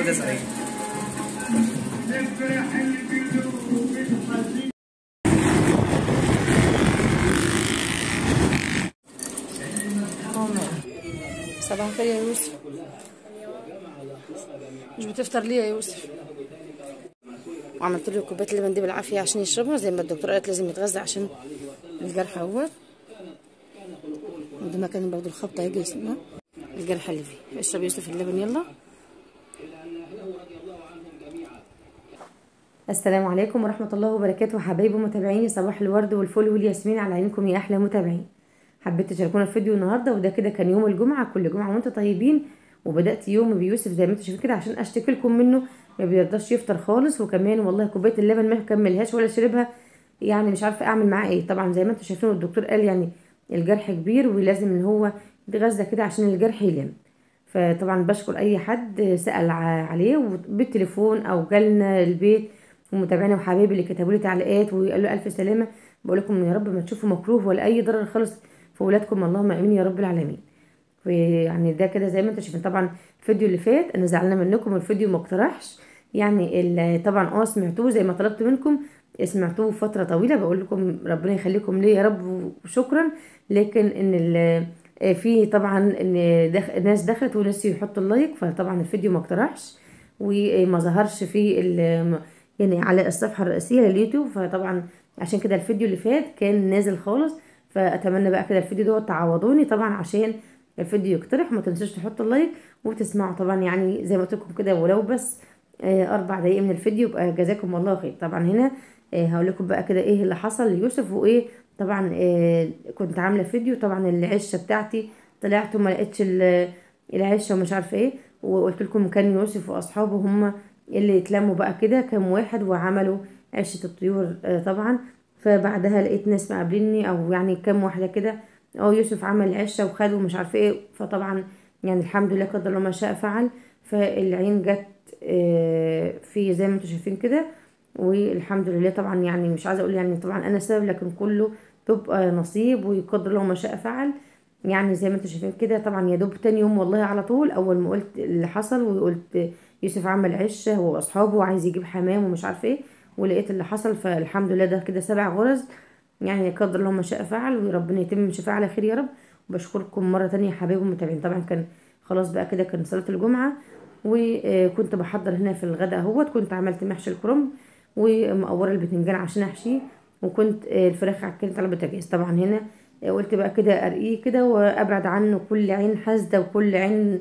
كده سعيد صباح الخير يا يوسف مش بتفطر ليه يا يوسف وعملت له كوبايه اللبن دي بالعافيه عشان يشربها زي ما الدكتوره قالت لازم يتغذى عشان الجرح اهوت وده مكان برضه الخبطه هيجي اسمها الجرح اللي فيه اشرب يوسف اللبن يلا السلام عليكم ورحمة الله وبركاته حبايبي متابعيني صباح الورد والفل والياسمين على عينكم يا أحلى متابعين حبيت تشاركونا في فيديو النهاردة وده كده كان يوم الجمعة كل جمعة وانتم طيبين وبدأت يوم بيوسف زي ما انتم شايفين كده عشان اشتكي لكم منه ما بيرضاش يفطر خالص وكمان والله كوباية اللبن ما كملهاش ولا شربها يعني مش عارفة اعمل معاه ايه طبعا زي ما انتم شايفين الدكتور قال يعني الجرح كبير ولازم ان هو يتغذى كده عشان الجرح يلم فطبعا بشكر اي حد سأل عليه بالتليفون او جالنا البيت ومتابعينا وحبايبي اللي كتبوا لي تعليقات وقالوا لي الف سلامه بقول لكم يا رب ما تشوفوا مكروه ولا اي ضرر خالص في ولادكم اللهم امين يا رب العالمين يعني ده كده زي ما انتم شايفين طبعا الفيديو اللي فات انا زعلانه منكم الفيديو ما اقترحش يعني طبعا اه سمعتوه زي ما طلبت منكم سمعتوه فتره طويله بقول لكم ربنا يخليكم ليه يا رب وشكرا لكن ان في طبعا ان دخ... ناس دخلت وناس يحطوا اللايك فطبعا الفيديو ما اقترحش وما ظهرش في يعني على الصفحه الرئيسيه لليوتيوب فطبعا عشان كده الفيديو اللي فات كان نازل خالص فاتمنى بقى كده الفيديو دوت تعوضوني طبعا عشان الفيديو يقترح ما تنسوش تحطوا اللايك وتسمعوا طبعا يعني زي ما قلت لكم كده ولو بس اربع دقايق من الفيديو يبقى جزاكم الله خير طبعا هنا هقول لكم بقى كده ايه اللي حصل ليوسف وايه طبعا كنت عامله فيديو طبعا العشه بتاعتي طلعت وما لقيتش العشه ومش عارفه ايه وقلت لكم كان يوسف واصحابه هم اللي اتلموا بقى كده كام واحد وعملوا عشه الطيور طبعا فبعدها لقيت ناس مقابليني او يعني كام واحده كده اه يوسف عمل عشه وخد ومش عارفه ايه فطبعا يعني الحمد لله قدر الله ما شاء فعل فالعين جت في زي ما انتم شايفين كده والحمد لله طبعا يعني مش عايزه اقول يعني طبعا انا سبب لكن كله تبقى نصيب ويقدر الله ما شاء فعل يعني زي ما انتم شايفين كده طبعا يا دوب تاني يوم والله على طول اول ما قلت اللي حصل وقلت يوسف عمل عشه هو واصحابه وعايز يجيب حمام ومش عارفه ايه ولقيت اللي حصل فالحمد لله ده كده سبع غرز يعني قدر الله ما شاء فعل وربنا يتم شفاء على خير يا رب وبشكركم مره تانية يا حبايبي المتابعين طبعا كان خلاص بقى كده كان صلاه الجمعه وكنت بحضر هنا في الغداء اهوت كنت عملت محشي الكرنب ومقوره البتنجان عشان احشيه وكنت الفراخ كانت على البوتاجاز طبعا هنا قلت بقى كده ارقيه كده وابعد عنه كل عين حاسده وكل عين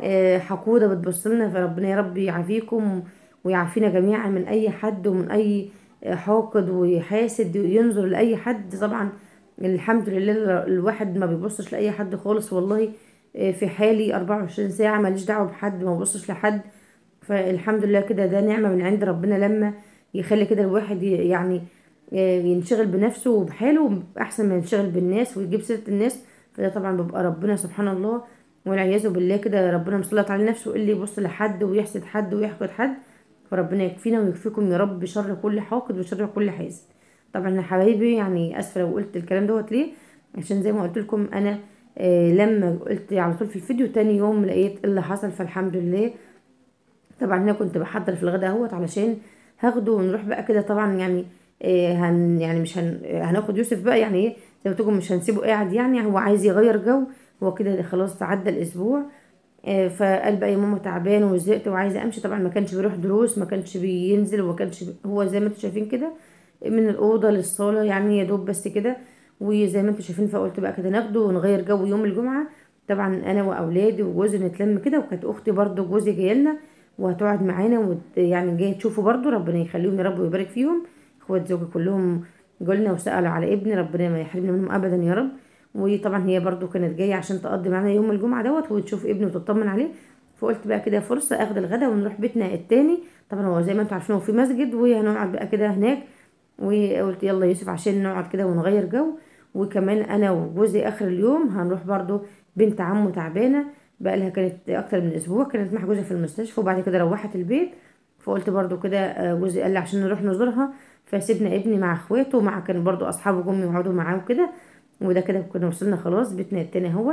حقوده بتبص لنا فربنا يا رب يعافيكم ويعافينا جميعا من اي حد ومن اي حاقد وحاسد ينظر لاي حد طبعا الحمد لله الواحد ما بيبصش لاي حد خالص والله في حالي 24 ساعه ماليش دعوه بحد ما ببصش لحد فالحمد لله كده ده نعمه من عند ربنا لما يخلي كده الواحد يعني ينشغل بنفسه وبحاله احسن ما ينشغل بالناس ويجيب سيره الناس فده طبعا بيبقى ربنا سبحان الله والعياذ بالله كده ربنا مسلط على نفسه اللي يبص لحد ويحسد حد ويحقد حد فربنا يكفينا ويكفيكم يا رب بشر كل حاقد وشر كل حاسد طبعا يا حبايبي يعني اسفه لو قلت الكلام دوت ليه عشان زي ما قلت لكم انا آه لما قلت على طول في الفيديو تاني يوم لقيت اللي حصل فالحمد لله طبعا هنا كنت بحضر في الغداء اهوت علشان هاخده ونروح بقى كده طبعا يعني آه هن يعني مش هن هناخد يوسف بقى يعني ايه زي ما قلت لكم مش هنسيبه قاعد يعني هو عايز يغير جو هو كده خلاص عدى الاسبوع آه فقال بقى يا ماما تعبان وزهقت وعايزه امشي طبعا ما كانش بيروح دروس ما كانش بينزل وما كانش بي... هو زي ما انتم شايفين كده من الاوضه للصاله يعني يا دوب بس كده وزي ما انتم شايفين فقلت بقى كده ناخده ونغير جو يوم الجمعه طبعا انا واولادي وجوزي نتلم كده وكانت اختي برضو جوزي جايه لنا وهتقعد معانا وت... يعني جايه تشوفه برضو ربنا يخليهم يا رب ويبارك فيهم اخوات زوجي كلهم جولنا وسالوا على ابني ربنا ما يحرمنا منهم ابدا يا رب وطبعا هي برضو كانت جايه عشان تقضي معانا يوم الجمعه دوت وتشوف ابني وتطمن عليه فقلت بقى كده فرصه اخد الغدا ونروح بيتنا التاني طبعا هو زي ما انتم عارفين هو في مسجد وهنقعد بقى كده هناك وقلت يلا يوسف عشان نقعد كده ونغير جو وكمان انا وجوزي اخر اليوم هنروح برضو بنت عمه تعبانه بقى لها كانت اكتر من اسبوع كانت محجوزه في المستشفى وبعد كده روحت البيت فقلت برضو كده جوزي قال لي عشان نروح نزورها فسيبنا ابني مع اخواته ومع كان برضو اصحابه جم يقعدوا معاه وكده وده كده كنا وصلنا خلاص بيتنا التاني اهوت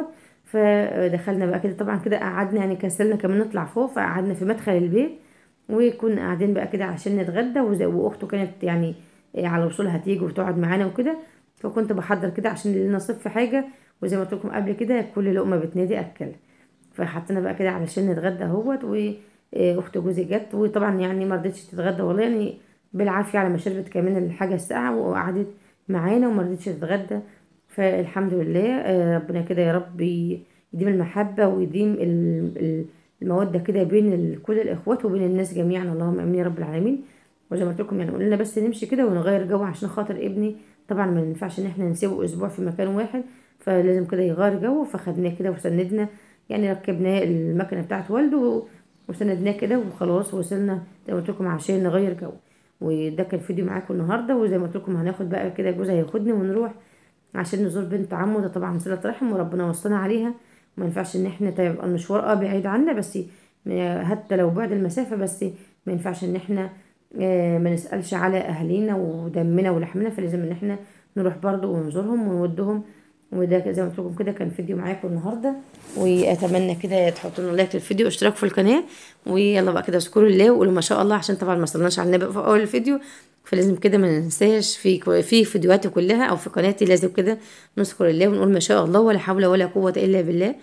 فدخلنا بقى كده طبعا كده قعدنا يعني كسلنا كمان نطلع فوق فقعدنا في مدخل البيت وكنا قاعدين بقى كده عشان نتغدى وز- واخته كانت يعني على وصولها هتيجي وتقعد معانا وكده فكنت بحضر كده عشان اللي نصف في حاجه وزي ما قلت لكم قبل كده كل لقمه بتنادي اكل فحطينا بقى كده علشان نتغدى اهوت واخت جوزي جت وطبعا يعني ما رضتش تتغدى والله يعني بالعافيه على ما شربت كمان الحاجه الساقعه وقعدت معانا وما رضتش تتغدى فالحمد لله آه، ربنا كده يا رب ي- يديم المحبه ويديم ال- ال- الموده كده بين ال- كل الاخوات وبين الناس جميعا اللهم امين يا رب العالمين وزي ما قلت لكم يعني قلنا بس نمشي كده ونغير جو عشان خاطر ابني طبعا ما ينفعش ان احنا نسيبه اسبوع في مكان واحد فلازم كده يغير جو فخدناه كده وسندنا يعني ركبناه المكنه بتاعت والده و- وسندناه كده وخلاص وصلنا زي ما قلت لكم عشان نغير جو وده كان فيديو معاكم النهارده وزي ما قلت لكم هناخد بقى كده جوز هياخدني ونروح عشان نزور بنت عمه ده طبعا صلة رحم وربنا وصانا عليها ما ينفعش ان احنا تبقى المشوار اه بعيد عنا بس م- حتى لو بعد المسافة بس ما ينفعش ان احنا آه، ما نسألش على اهالينا ودمنا ولحمنا فلازم ان احنا نروح برضو ونزورهم ونودهم وده زي ما قلت لكم كده كان فيديو معاكم النهارده واتمنى كده تحطوا لنا لايك للفيديو واشتراك في القناه ويلا بقى كده اذكروا الله وقولوا ما شاء الله عشان طبعا ما صلناش على النبي في اول الفيديو فلازم كده ما ننساش في في فيديوهاتي كلها او في قناتي لازم كده نذكر الله ونقول ما شاء الله ولا حول ولا قوه الا بالله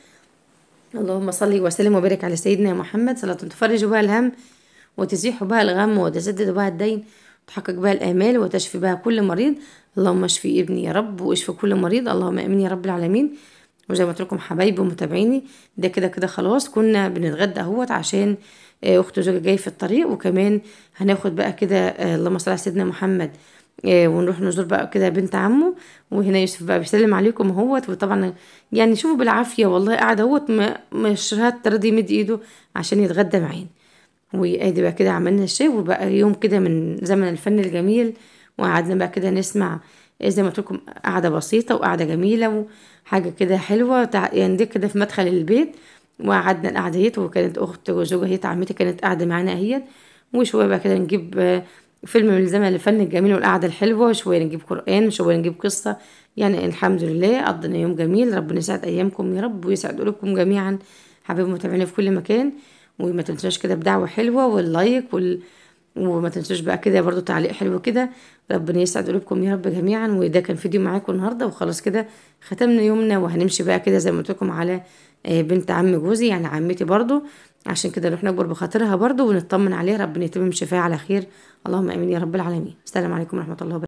اللهم صل وسلم وبارك على سيدنا محمد صلاة تفرج بها الهم وتزيح بها الغم وتسدد بها الدين وتحقق بها الآمال وتشفي بها كل مريض اللهم اشفي ابني يا رب واشفي كل مريض اللهم امين يا رب العالمين وزي ما قلت لكم حبايبي ومتابعيني ده كده كده خلاص كنا بنتغدى اهوت عشان آه، اخت زوجي جاي في الطريق وكمان هناخد بقى كده آه، اللهم صل على سيدنا محمد آه، ونروح نزور بقى كده بنت عمه وهنا يوسف بقى بيسلم عليكم اهوت وطبعا يعني شوفوا بالعافيه والله قاعد اهوت ما- مش راضي يمد ايده عشان يتغدى معانا وادي بقى كده عملنا الشاي وبقى يوم كده من زمن الفن الجميل وقعدنا بقى كده نسمع زي ما قلت لكم قعده بسيطه وقعده جميله وحاجه كده حلوه تع- يعني دي كده في مدخل البيت وقعدنا القعده ديت وكانت اخت زوجها هي عمتي كانت قاعده معانا اهيت وشويه بقى كده نجيب آه، فيلم من زمن الفن الجميل والقعده الحلوه شويه نجيب قران شويه نجيب قصه يعني الحمد لله قضينا يوم جميل ربنا يسعد ايامكم يا رب ويسعد قلوبكم جميعا حبايبي متابعيني في كل مكان وما تنسوش كده بدعوه حلوه واللايك وال... وما تنسوش بقى كده برضو تعليق حلو كده ربنا يسعد قلوبكم يا رب جميعا وده كان فيديو معاكم النهارده وخلاص كده ختمنا يومنا وهنمشي بقى كده زي ما قلت لكم على آه، بنت عم جوزي يعني عمتي برضو عشان كده نروح نكبر بخاطرها برضو ونطمن عليها ربنا يتمم شفاها على خير اللهم امين يا رب العالمين السلام عليكم ورحمه الله وبركاته